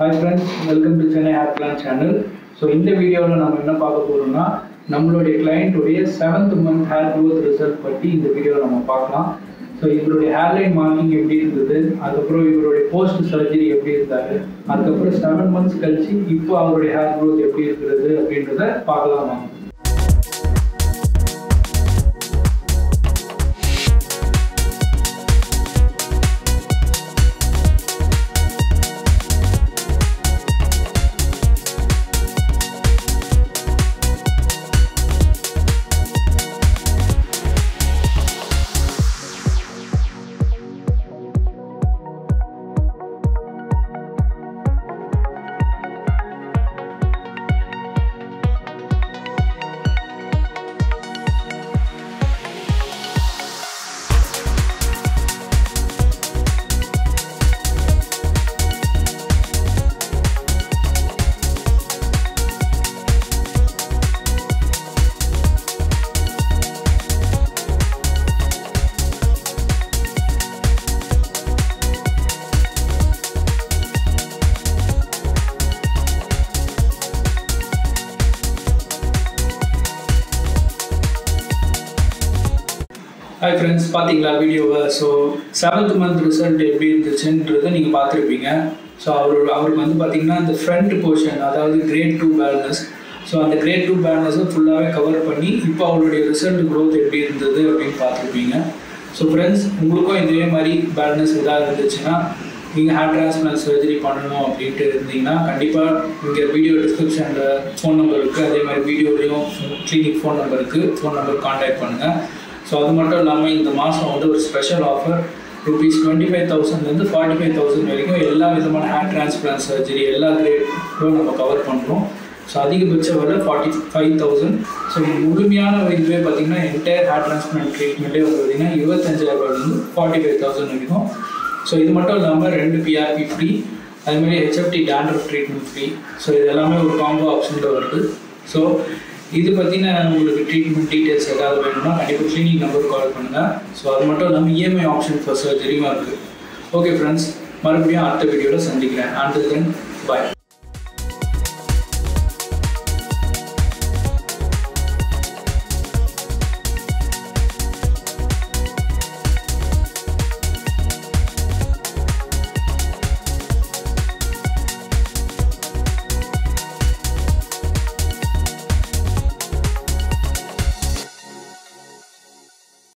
hi friends welcome to Chennai hair plan channel so இந்த வீடியோவில் நம்ம என்ன பார்க்க போகிறோம்னா நம்மளுடைய கிளையண்ட்டுடைய seventh month hair growth result பற்றி இந்த வீடியோவில் நம்ம பார்க்கலாம் ஸோ இவருடைய ஹேர்லைன் மார்க்கிங் எப்படி இருந்தது அதுக்கப்புறம் இவருடைய போஸ்ட் சர்ஜரி எப்படி இருந்தார் அதுக்கப்புறம் செவன் மந்த்ஸ் கழிச்சு இப்போ அவருடைய ஹேர் க்ரோத் எப்படி இருக்கிறது அப்படின்றத பார்க்கலாம் வாங்க ஹாய் ஃப்ரெண்ட்ஸ் பார்த்தீங்களா வீடியோவை ஸோ செவன்த் மந்த் ரிசல்ட் எப்படி இருந்துச்சுன்றதை நீங்கள் பார்த்துருப்பீங்க ஸோ அவர் அவருக்கு வந்து பார்த்தீங்கன்னா இந்த ஃப்ரண்ட் போர்ஷன் அதாவது கிரேட் டூ பேலன்ஸ் ஸோ அந்த கிரேட் டூ பேலன்ஸை ஃபுல்லாகவே கவர் பண்ணி இப்போ அவருடைய ரிசல்ட் க்ரோத் எப்படி இருந்தது அப்படின்னு பார்த்துருப்பீங்க ஸோ ஃப்ரெண்ட்ஸ் உங்களுக்கும் இதே மாதிரி பேலன்ஸ் எதாவது இருந்துச்சுன்னா நீங்கள் ஹேர் டிரான்ஸ்பிளான்ட் சர்ஜரி பண்ணணும் அப்படின்ட்டு இருந்தீங்கன்னா கண்டிப்பாக இங்கே வீடியோ டிஸ்கிரிப்ஷனில் ஃபோன் நம்பர் இருக்குது அதே மாதிரி வீடியோலையும் கிளினிக் ஃபோன் நம்பருக்கு ஃபோன் நம்பர் காண்டாக்ட் பண்ணுங்கள் ஸோ அது மட்டும் இல்லாமல் இந்த மாதம் வந்து ஒரு special offer rupees twenty five தௌசண்ட்லேருந்து ஃபார்ட்டி ஃபைவ் தௌசண்ட் வரைக்கும் எல்லா விதமான ஹேர் டிரான்ஸ்பிளான்ட் சர்ஜரி எல்லா கிரேடும் நம்ம கவர் பண்ணுறோம் ஸோ அதிகபட்ச விலை ஃபார்ட்டி ஃபைவ் தௌசண்ட் ஸோ முழுமையான இதுவே பார்த்தீங்கன்னா என்டையர் ஹேர் டிரான்ஸ்பிளான்ட் ட்ரீட்மெண்ட்டே வந்து பார்த்தீங்கன்னா இருபத்தஞ்சாயிரரூபாலேருந்து ஃபார்ட்டி ஃபைவ் தௌசண்ட் வரைக்கும் ஸோ இது மட்டும் இல்லாமல் ரெண்டு பிஆர்பி ஃப்ரீ அதுமாதிரி HFT dandruff treatment free so இது எல்லாமே ஒரு காம்போ ஆப்ஷனில் வருது ஸோ இது பற்றின உங்களுக்கு ட்ரீட்மெண்ட் டீட்டெயில்ஸ் ஏதாவது வேணும்னா கண்டிப்பாக கிளினிக் நம்பர் கால் பண்ணுங்கள் ஸோ அது மட்டும் இல்லாமல் இஎம்ஐ ஆப்ஷன் ஃபார் சர்ஜரியும் இருக்குது ஓகே ஃப்ரெண்ட்ஸ் மறுபடியும் அடுத்த வீடியோவில் சந்திக்கிறேன் அண்ட் தென் பாய்